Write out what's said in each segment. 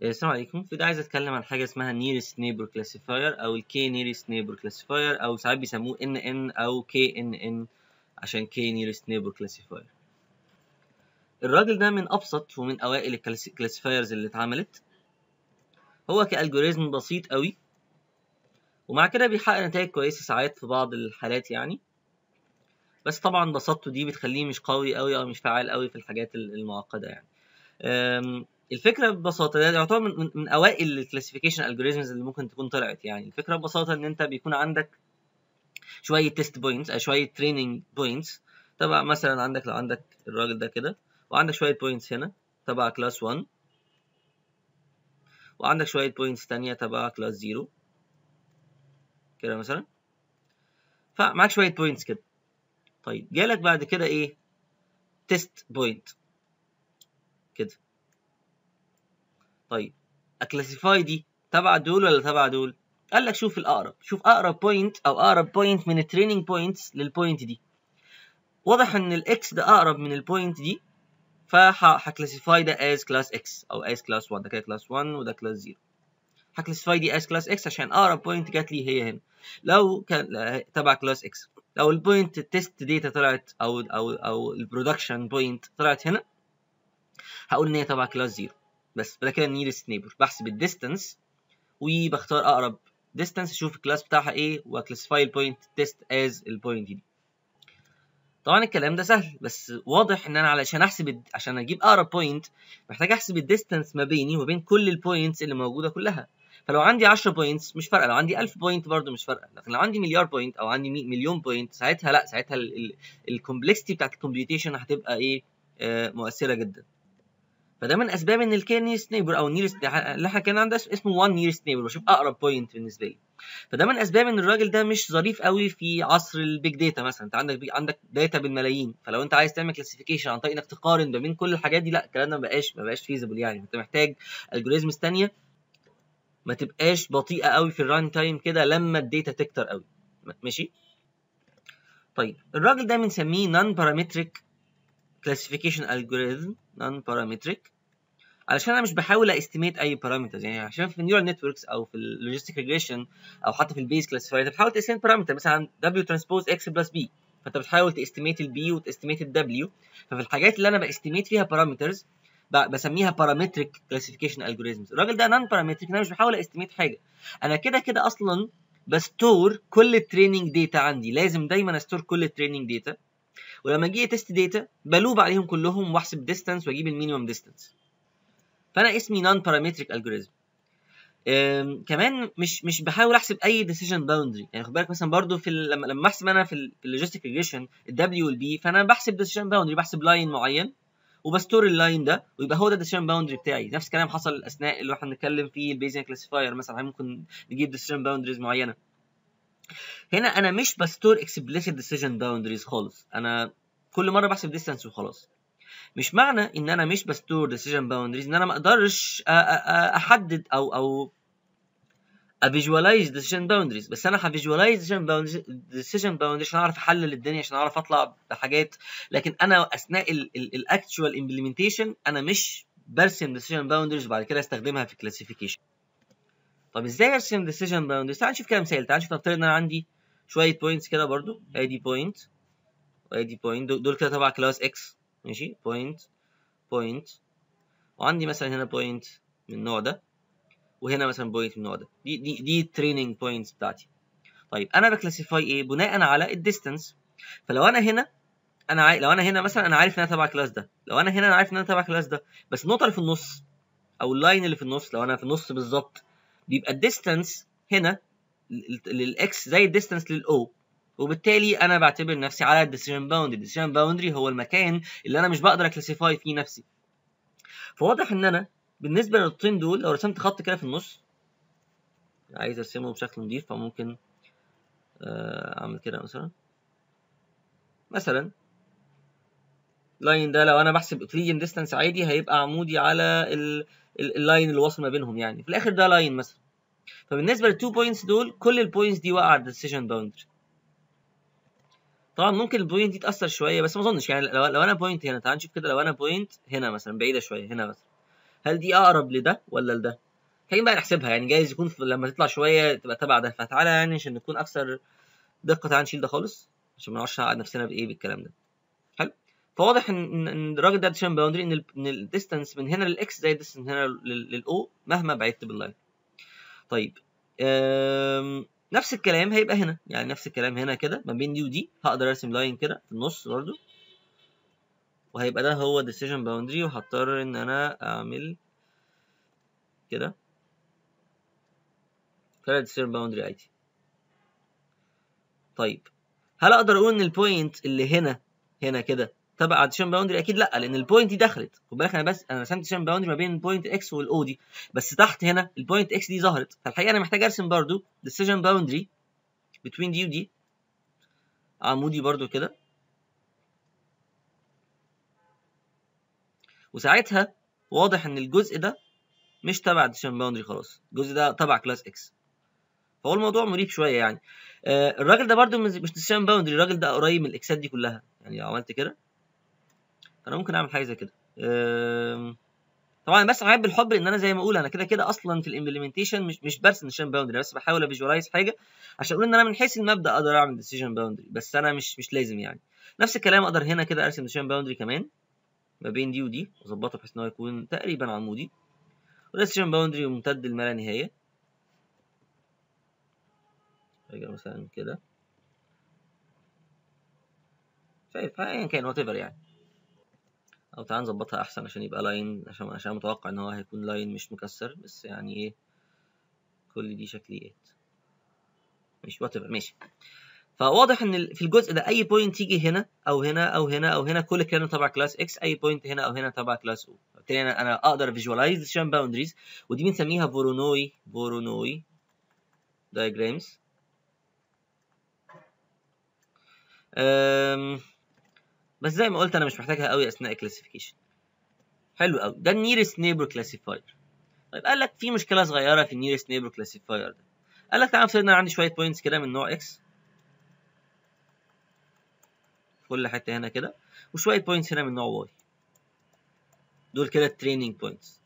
السلام عليكم في ده عايز اتكلم عن حاجه اسمها nearest neighbor classifier او ال k nearest neighbor classifier او ساعات بيسموه NN او KNN عشان k nearest neighbor classifier الراجل ده من ابسط ومن اوائل الكلاسيفايرز اللي اتعملت هو كالجوريزم بسيط قوي ومع كده بيحقق نتائج كويسه ساعات في بعض الحالات يعني بس طبعا بساطته دي بتخليه مش قوي قوي او مش فعال قوي في الحاجات المعقده يعني الفكره ببساطه ده يعتبر من, من, من اوائل الكلاسيفيكيشن الجوريزمز اللي ممكن تكون طلعت يعني الفكره ببساطه ان انت بيكون عندك شويه تيست بوينتس او شويه تريننج بوينتس تبع مثلا عندك لو عندك الراجل ده كده وعندك شويه بوينتس هنا تبع كلاس 1 وعندك شويه بوينتس تانية تبع كلاس 0 كده مثلا فمعاك شويه بوينتس كده طيب جالك بعد كده ايه تيست بوينت كده طيب اكلاسيفاي دي تبع دول ولا تبع دول قال لك شوف الاقرب شوف اقرب بوينت او اقرب بوينت من التريننج بوينتس للبوينت دي واضح ان الاكس ده اقرب من البوينت دي فهكلاسيفاي ده از كلاس اكس او از كلاس 1 ده كده كلاس 1 وده كلاس 0 هكلاسيفاي دي از كلاس اكس عشان اقرب بوينت جات لي هي هنا لو كان تبع كلاس اكس لو البوينت التست داتا طلعت او او او البرودكشن بوينت طلعت هنا هقول ان هي تبع كلاس 0 بس ده كده نيرست نيبر بحسب الديستانس وبختار اقرب ديستانس اشوف الكلاس بتاعها ايه واكلاسيفاي البوينت تيست از البوينت دي طبعا الكلام ده سهل بس واضح ان انا علشان احسب عشان اجيب اقرب بوينت محتاج احسب الديستانس ما بيني وما بين كل البوينتس اللي موجوده كلها فلو عندي 10 بوينتس مش فارقه لو عندي 1000 بوينت برضه مش فارقه لكن لو عندي مليار بوينت او عندي مليون بوينت ساعتها لا ساعتها الكومبلكسيتي بتاعت الكمبيوتيشن هتبقى ايه آه مؤثره جدا فده من اسباب ان الكي نيرست نيبر او نيرست اللي احنا كان عندنا اسمه 1 نيرست نيبر بشوف اقرب بوينت بالنسبه لي فده من اسباب ان الراجل ده مش ظريف قوي في عصر البيج داتا مثلا انت عندك عندك داتا بالملايين فلو انت عايز تعمل كلاسيفيكيشن عن طريق انك تقارن ما بين كل الحاجات دي لا الكلام ده ما بقاش ما بقاش فيزبل يعني انت محتاج الجوريزمز ثانيه ما تبقاش بطيئه قوي في الران تايم كده لما الداتا تكتر قوي ماشي طيب الراجل ده بنسميه نون بارامتريك كلاسيفيكيشن الجوريزم نون بارامتريك علشان انا مش بحاول استيميت اي بارامترز يعني عشان في النيورال نتوركس او في اللوجيستيك ريجريشن او حتى في البيز كلاسيفاير انت بتحاول تستيميت بارامتر مثلا دبليو ترانسبوز اكس بلس بي فانت بتحاول تستيميت البي وتستيميت الدبليو ففي الحاجات اللي انا باستيميت فيها بارامترز بسميها بارامتريك كلاسيفيكيشن الجوريزمز الراجل ده نون بارامتريك انا مش بحاول استيميت حاجه انا كده كده اصلا بستور كل التريننج داتا عندي لازم دايما استور كل التريننج داتا ولما اجي تيست داتا بلوب عليهم كلهم واحسب ديستانس واجيب المينيمم ديستانس فانا اسمي نون بارامتريك الجوريزم كمان مش مش بحاول احسب اي ديسيجن باوندري يعني خد بالك مثلا برضو في لما لما احسب انا في اللوجيستيك ريجريشن الدبليو والبي فانا بحسب ديسيجن باوندري بحسب لاين معين وبستور اللاين ده ويبقى هو ده الديسيجن باوندري بتاعي نفس الكلام حصل اثناء اللي احنا بنتكلم فيه البيزنس كلاسيفاير مثلا ممكن نجيب ديسيجن باوندريز معينه هنا انا مش بستور اكسبليسيت ديسيجن باوندريز خالص انا كل مره بحسب ديستانس وخلاص مش معنى ان انا مش بستور ديسيجن باوندريز ان انا ما اقدرش احدد او او افيجوالايز ديسيجن باوندريز بس انا هفيجوالايز ديسيجن باوندريز ديسيجن باوندريز عشان اعرف احلل الدنيا عشان اعرف اطلع بحاجات لكن انا اثناء الاكتشوال امبلمنتيشن انا مش برسم ديسيجن باوندريز وبعد كده استخدمها في الكلاسيفيكيشن طب ازاي ارسم ديسيجن باوندريز تعال نشوف كده مثال تعال نشوف نفترض ان انا عندي شويه بوينتس كده برضو ادي بوينت وادي بوينت دول كده تبع كلاس اكس ماشي بوينت بوينت وعندي مثلا هنا بوينت من النوع ده وهنا مثلا بوينت من النوع ده دي دي دي التريننج بوينتس بتاعتي طيب انا بكلاسيفاي ايه بناء على الديستانس فلو انا هنا انا عاي... لو انا هنا مثلا انا عارف ان انا تبع كلاس ده لو انا هنا انا عارف ان انا تبع كلاس ده بس النقطه اللي في النص او اللاين اللي في النص لو انا في النص بالظبط بيبقى الديستانس هنا للاكس زي الديستانس للاو وبالتالي انا بعتبر نفسي على الديسيجن باوندري الديسيجن باوندري هو المكان اللي انا مش بقدر اكلاسيفاي فيه نفسي فواضح ان انا بالنسبه للنقطتين دول لو رسمت خط كده في النص عايز ارسمه بشكل نظيف فممكن اعمل كده مثلا مثلا اللاين ده لو انا بحسب اكليديان ديستانس عادي هيبقى عمودي على اللاين اللي واصل ما بينهم يعني في الاخر ده لاين مثلا فبالنسبه للتو بوينتس دول كل البوينتس دي واقعه على الديسيجن باوندري طبعا ممكن البوينت دي تاثر شويه بس ما اظنش يعني لو, لو انا بوينت هنا تعال نشوف كده لو انا بوينت هنا مثلا بعيده شويه هنا مثلا هل دي اقرب لده ولا لده محتاجين بقى نحسبها يعني جايز يكون لما تطلع شويه تبقى تبع ده فتعالى يعني عشان نكون اكثر دقه تعالى نشيل ده خالص عشان ما نقعدش نعقد نفسنا بايه بالكلام ده حلو فواضح ان ان الراجل ده ديسيجن باوندري ان ان الديستانس من هنا للاكس زي الديستانس من هنا للاو مهما بعدت باللاين طيب نفس الكلام هيبقى هنا يعني نفس الكلام هنا كده ما بين دي ودي هقدر ارسم لاين كده في النص برضو وهيبقى ده هو decision boundary وهضطر ان انا اعمل كده كده decision boundary عادي طيب هل اقدر اقول ان البوينت اللي هنا هنا كده تبع decision boundary اكيد لا لان البوينت دي دخلت خد بالك انا بس انا رسمت decision boundary ما بين البوينت اكس والاو دي بس تحت هنا البوينت اكس دي ظهرت فالحقيقه انا محتاج ارسم برضو decision boundary between دي ودي عمودي برضو كده وساعتها واضح ان الجزء ده مش تبع decision boundary خلاص الجزء ده تبع كلاس اكس فهو الموضوع مريب شويه يعني آه الراجل ده برضو مش decision boundary الراجل ده قريب من الاكسات دي كلها يعني لو عملت كده فانا ممكن اعمل حاجه زي كده آه طبعا بس عيب بالحب ان انا زي ما اقول انا كده كده اصلا في الامبلمنتيشن مش مش برسم decision boundary بس بحاول افيجواليز حاجه عشان اقول ان انا من حيث المبدا اقدر اعمل decision boundary بس انا مش مش لازم يعني نفس الكلام اقدر هنا كده ارسم decision boundary كمان ما بين دي ودي واظبطه بحيث ان هو يكون تقريبا عمودي والديسيجن باوندري ممتد لما لا نهايه حاجه مثلا كده شايف ايا كان وات يعني او تعال نظبطها احسن عشان يبقى لاين عشان عشان متوقع ان هو هيكون لاين مش مكسر بس يعني ايه كل دي شكليات مش وات ماشي فواضح ان في الجزء ده اي بوينت تيجي هنا او هنا او هنا او هنا كل الكلام تبع كلاس اكس اي بوينت هنا او هنا تبع كلاس او بالتالي انا انا اقدر فيجواليز الشام باوندريز ودي بنسميها فورونوي فورونوي دايجرامز بس زي ما قلت انا مش محتاجها قوي اثناء الكلاسيفيكيشن حلو قوي ده النيرست نيبر كلاسيفاير طيب قال لك في مشكله صغيره في النيرست نيبر كلاسيفاير ده قال لك تعالى نفترض ان انا عندي شويه بوينتس كده من نوع اكس كل حته هنا كده وشويه بوينتس هنا من نوع واي دول كده التريننج بوينتس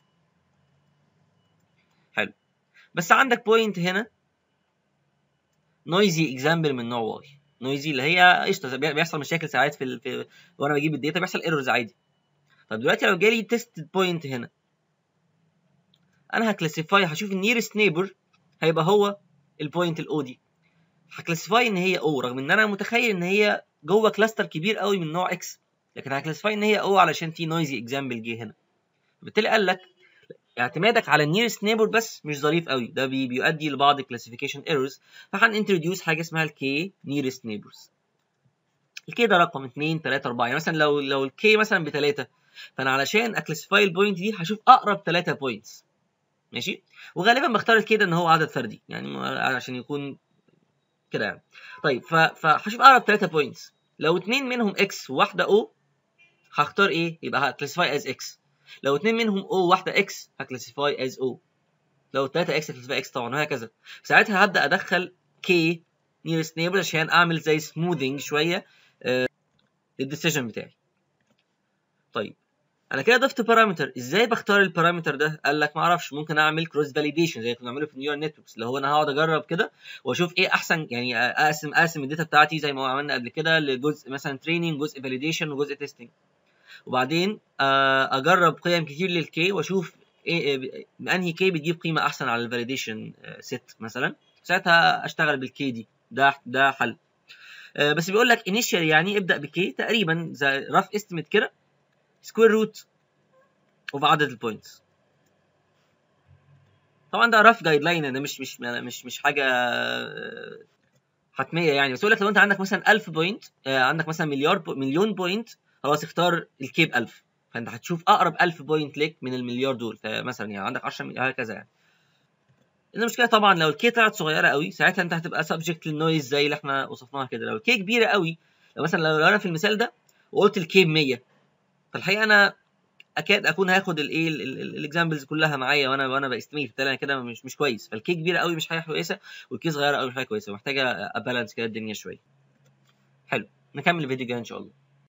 حلو بس عندك بوينت هنا نويزي اكزامبل من نوع واي نويزي اللي هي قشطه بيحصل مشاكل ساعات في, ال... في وانا بجيب الداتا بيحصل ايرورز عادي طب دلوقتي لو جالي تيست بوينت هنا انا هكلاسيفاي هشوف النيرست نيبر هيبقى هو البوينت الاو دي هكلاسيفاي ان هي او رغم ان انا متخيل ان هي جوه كلاستر كبير قوي من نوع اكس لكن هكلاسيفاي ان هي او علشان في نويزي اكزامبل جه هنا بالتالي قال لك اعتمادك على النيرست نيبر بس مش ظريف قوي ده بي بيؤدي لبعض الكلاسيفيكيشن ايرورز فهننتروديوس حاجه اسمها الكي نيرست نيبرز الكي ده رقم 2 3 4 يعني مثلا لو لو الكي مثلا ب 3 فانا علشان اكلاسيفاي البوينت دي هشوف اقرب 3 بوينتس ماشي وغالبا بختار الكي ده ان هو عدد فردي يعني عشان يكون كده يعني طيب فهشوف اقرب 3 بوينتس لو اتنين منهم اكس وواحده او هختار ايه يبقى هكلاسيفاي از اكس لو اتنين منهم او وواحده اكس هكلاسيفاي از او لو 3 اكس هكلاسيفاي اكس طبعا وهكذا ساعتها هبدا ادخل كي نيرست نيبر عشان اعمل زي سموذنج شويه آه للديسيجن بتاعي طيب انا كده ضفت بارامتر ازاي بختار البارامتر ده قال لك ما اعرفش ممكن اعمل كروس فاليديشن زي كنا بنعمله في النيورال نتوركس اللي هو انا هقعد اجرب كده واشوف ايه احسن يعني اقسم اقسم الداتا بتاعتي زي ما عملنا قبل كده لجزء مثلا تريننج جزء فاليديشن وجزء تيستنج وبعدين اجرب قيم كتير للكي واشوف ايه انهي كي بتجيب قيمه احسن على الفاليديشن سيت مثلا ساعتها اشتغل بالكي دي ده ده حل بس بيقول لك انيشال يعني ابدا بكي تقريبا زي رف استيميت كده سكوير روت اوف عدد البوينتس طبعا ده رف جايد لاين ده مش مش مش مش حاجه حتميه يعني بس يقول لك لو انت عندك مثلا 1000 بوينت عندك مثلا مليار بو مليون بوينت خلاص اختار الكيب 1000 فانت هتشوف اقرب 1000 بوينت ليك من المليار دول فمثلا يعني عندك 10 مليار هكذا يعني المشكله طبعا لو الكي طلعت صغيره قوي ساعتها انت هتبقى سبجكت للنويز زي اللي احنا وصفناها كده لو الكي كبيره قوي لو مثلا لو انا في المثال ده وقلت الكي 100 فالحقيقه انا اكاد اكون هاخد الايه الاكزامبلز كلها معايا وانا وانا باستميت بالتالي انا كده مش مش كويس فالكي كبيره قوي مش حاجه كويسه والكي صغيره قوي مش حاجه كويسه محتاجه ابالانس كده الدنيا شويه حلو نكمل الفيديو الجاي ان شاء الله